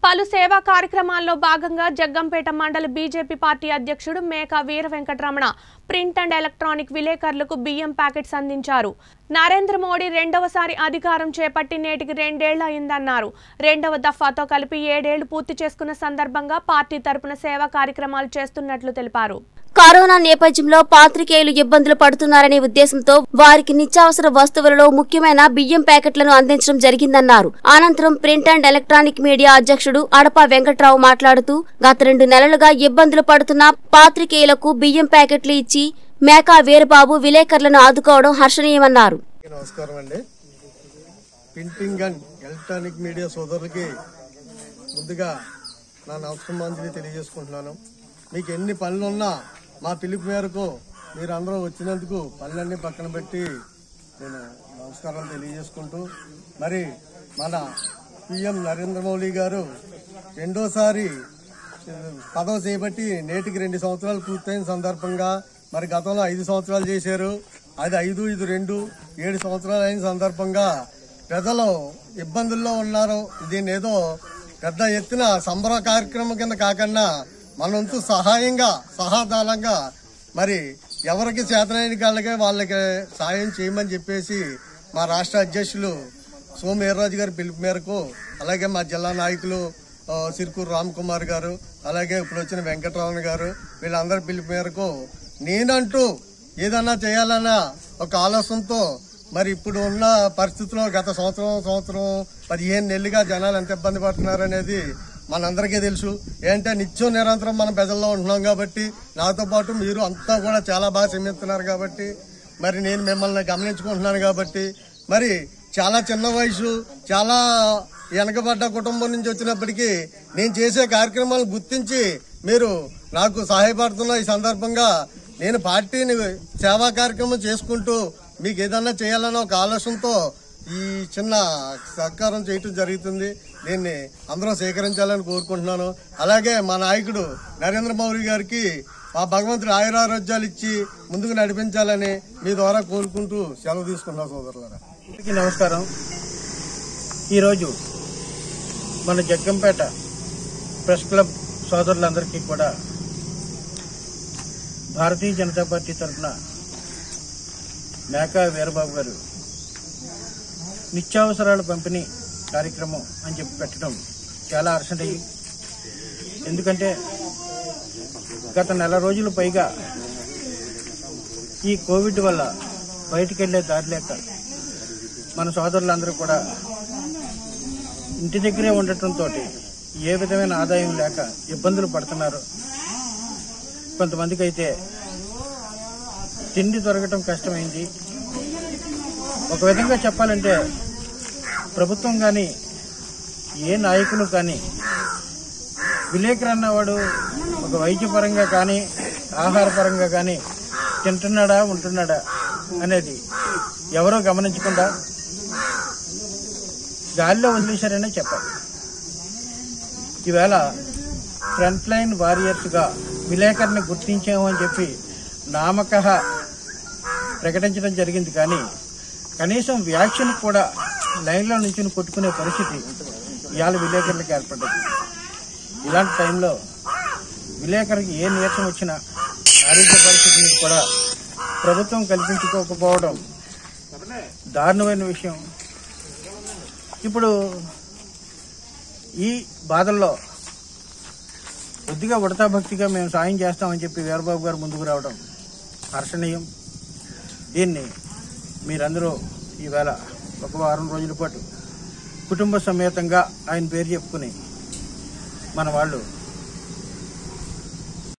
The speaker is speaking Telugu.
పలు సేవా కార్యక్రమాల్లో భాగంగా జగ్గంపేట మండల బీజేపీ పార్టీ అధ్యక్షుడు Meka Veera Venkataramana print and electronic విలేకరులకు బియ్యం ప్యాకెట్స్ అందించారు నరేంద్ర మోడీ రెండవసారి అధికారం చేపట్టి నేటికి రెండేళ్లు అయిందన్నారు రెండవ దఫాతో కలిపి ఏడేళ్లు పూర్తి చేసుకున్న సందర్భంగా పార్టీ తరపున సేవా కార్యక్రమాలు చేస్తున్నట్లు తెలిపారు కరోనా నేపథ్యంలో పాత్రికేయులు ఇబ్బందులు పడుతున్నారనే ఉద్దేశంతో వారికి నిత్యావసర వస్తువులలో ముఖ్యమైన బియ్యం ప్యాకెట్లను అందించడం జరిగిందన్నారు అనంతరం ప్రింట్ అండ్ ఎలక్ట్రానిక్ మీడియా అధ్యక్షుడు అడప వెంకట్రావు మాట్లాడుతూ గత రెండు నెలలుగా ఇబ్బందులు పడుతున్న పాత్రికేయులకు బియ్యం ప్యాకెట్లు ఇచ్చి మేకా వీరబాబు విలేకరులను ఆదుకోవడం హర్షణీయమన్నారు నమస్కారం అండి ప్రింటింగ్ అండ్ ఎలక్ట్రానిక్ మీడియా సోదరులకి ముందుగా నా నమస్కారాంజలి తెలియజేసుకుంటున్నాను మీకు ఎన్ని పనులున్నా మా పిలుపు మేరకు మీరు అందరూ వచ్చినందుకు పనులన్నీ పక్కన పెట్టి నేను నమస్కారం తెలియజేసుకుంటూ మరి మన పిఎం నరేంద్ర మోడీ గారు రెండోసారి పదవి చేపట్టి నేటికి రెండు సంవత్సరాలు పూర్తయిన సందర్భంగా మరి గతంలో ఐదు సంవత్సరాలు చేశారు అది ఐదు ఇది రెండు ఏడు సంవత్సరాలు అయిన సందర్భంగా ప్రజలు ఇబ్బందుల్లో ఉన్నారు దీన్ని ఏదో పెద్ద ఎత్తున సంబర కార్యక్రమం కింద కాకుండా మనంతు సహాయంగా సహాదానంగా మరి ఎవరికి చేతనైన వాళ్ళకి వాళ్ళకి సాయం చేయమని చెప్పేసి మా రాష్ట్ర అధ్యక్షులు సోము వీర్రాజు గారి పిలుపు మేరకు అలాగే మా జిల్లా నాయకులు ఆ, సిరుకూరు రామ్ కుమార్ గారు అలాగే ఇప్పుడు వచ్చిన వెంకటరమణ గారు వీళ్ళందరి పిలుపు మేరకు నేనంటూ ఏదన్నా చేయాలన్న ఒక ఆలోచనతో మరి ఇప్పుడు ఉన్న పరిస్థితుల్లో గత సంవత్సరం సంవత్సరం పదిహేను నెలలుగా జనాలు ఎంత ఇబ్బంది పడుతున్నారు అనేది మనందరికీ తెలుసు ఏంటంటే నిత్యం నిరంతరం మనం ప్రజల్లో ఉంటున్నాం కాబట్టి నాతో పాటు మీరు అంతా కూడా చాలా బాగా శ్రమిస్తున్నారు కాబట్టి మరి నేను మిమ్మల్ని గమనించుకుంటున్నాను కాబట్టి మరి చాలా చిన్న వయసు చాలా వెనకబడ్డ కుటుంబం నుంచి వచ్చినప్పటికీ నేను చేసే కార్యక్రమాలు గుర్తించి మీరు నాకు సహాయపడుతున్న ఈ సందర్భంగా నేను పార్టీని సేవా కార్యక్రమం చేసుకుంటూ మీకు ఏదన్నా చేయాలన్న ఒక ఆలోచనతో ఈ చిన్న సహకారం చేయటం జరుగుతుంది దీన్ని అందరూ సేకరించాలని కోరుకుంటున్నాను అలాగే మా నాయకుడు నరేంద్ర మోడీ గారికి ఆ భగవంతుడు ఆయురారోగ్యాలు ఇచ్చి ముందుకు నడిపించాలని మీ ద్వారా కోరుకుంటూ సెలవు తీసుకున్నా సోదరులారా అందరికీ నమస్కారం ఈరోజు మన జగ్గంపేట ప్రెస్ క్లబ్ సోదరులందరికీ కూడా భారతీయ జనతా పార్టీ తరఫున మేకా వీరబాబు గారు నిత్యావసరాల పంపిణీ కార్యక్రమం అని చెప్పి పెట్టడం చాలా హర్షణీయం ఎందుకంటే గత నెల రోజులు పైగా ఈ కోవిడ్ వల్ల బయటికి వెళ్లే దారి లేక మన సోదరులందరూ కూడా ఇంటి దగ్గరే ఉండటంతో ఏ విధమైన ఆదాయం లేక ఇబ్బందులు పడుతున్నారు కొంతమందికి అయితే తిండి దొరకటం కష్టమైంది ఒక విధంగా చెప్పాలంటే ప్రభుత్వం కానీ ఏ నాయకులు కానీ విలేకరు అన్నవాడు ఒక వైద్యపరంగా కానీ ఆహారపరంగా కానీ తింటున్నాడా ఉంటున్నాడా అనేది ఎవరో గమనించకుండా గాలిలో వదిలేశారనే చెప్పాలి ఈవేళ ఫ్రంట్ లైన్ వారియర్స్గా విలేకరిని గుర్తించాము అని చెప్పి నామక ప్రకటించడం జరిగింది కానీ కనీసం వ్యాక్సిన్ కూడా లైన్లో నుంచి కొట్టుకునే పరిస్థితి ఇవాళ విలేకరులకు ఏర్పడ్డది ఇలాంటి టైంలో విలేకరికి ఏ నీరసం వచ్చినా ఆరోగ్య పరిస్థితిని కూడా ప్రభుత్వం కల్పించుకోకపోవడం దారుణమైన విషయం ఇప్పుడు ఈ బాధల్లో కొద్దిగా ఉడతా భక్తిగా మేము సాయం చేస్తామని చెప్పి వీరబాబు గారు ముందుకు రావడం హర్షణీయం దీన్ని మీరందరూ ఈవేళ ఒక వారం రోజుల పాటు కుటుంబ సమేతంగా ఆయన పేరు చెప్పుకుని మన వాళ్ళు